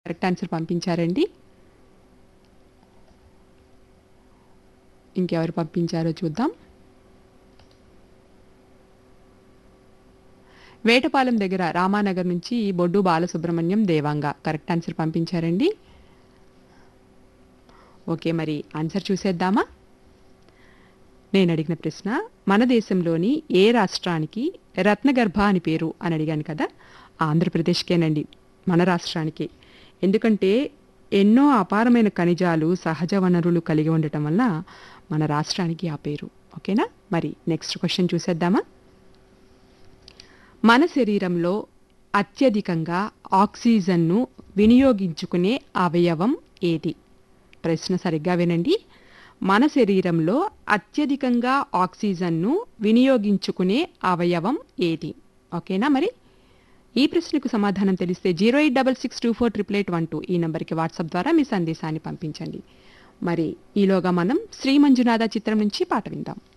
correct answer పంపించారండి ఇంకెవరు పంపించారో చూద్దాం వేటపాలెం దగ్గర రామానగర్ నుంచి బొడ్డు బాలసుబ్రహ్మణ్యం దేవాంగ కరెక్ట్ ఆన్సర్ పంపించారండి ఓకే మరి ఆన్సర్ చూసేద్దామా నేను అడిగిన ప్రశ్న మన దేశంలోని ఏ రాష్ట్రానికి రత్నగర్భ అని పేరు అని అడిగాను కదా ఆంధ్రప్రదేశ్కేనండి మన రాష్ట్రానికి ఎందుకంటే ఎన్నో అపారమైన ఖనిజాలు సహజ వనరులు కలిగి ఉండటం వల్ల మన రాష్ట్రానికి ఆ పేరు ఓకేనా మరి నెక్స్ట్ క్వశ్చన్ చూసేద్దామా మన శరీరంలో అత్యధికంగా ఆక్సిజన్ను వినియోగించుకునే అవయవం ఏది ప్రశ్న సరిగ్గా వినండి మన శరీరంలో అత్యధికంగా ఆక్సిజన్ను వినియోగించుకునే అవయవం ఏది ఓకేనా మరి ఈ ప్రశ్నకు సమాధానం తెలిస్తే zero eight double six two four triple eight one two ఈ నెంబర్కి వాట్సాప్ ద్వారా మీ సందేశాన్ని పంపించండి మరి ఈలోగా మనం శ్రీ మంజునాథ చిత్రం నుంచి పాట విందాం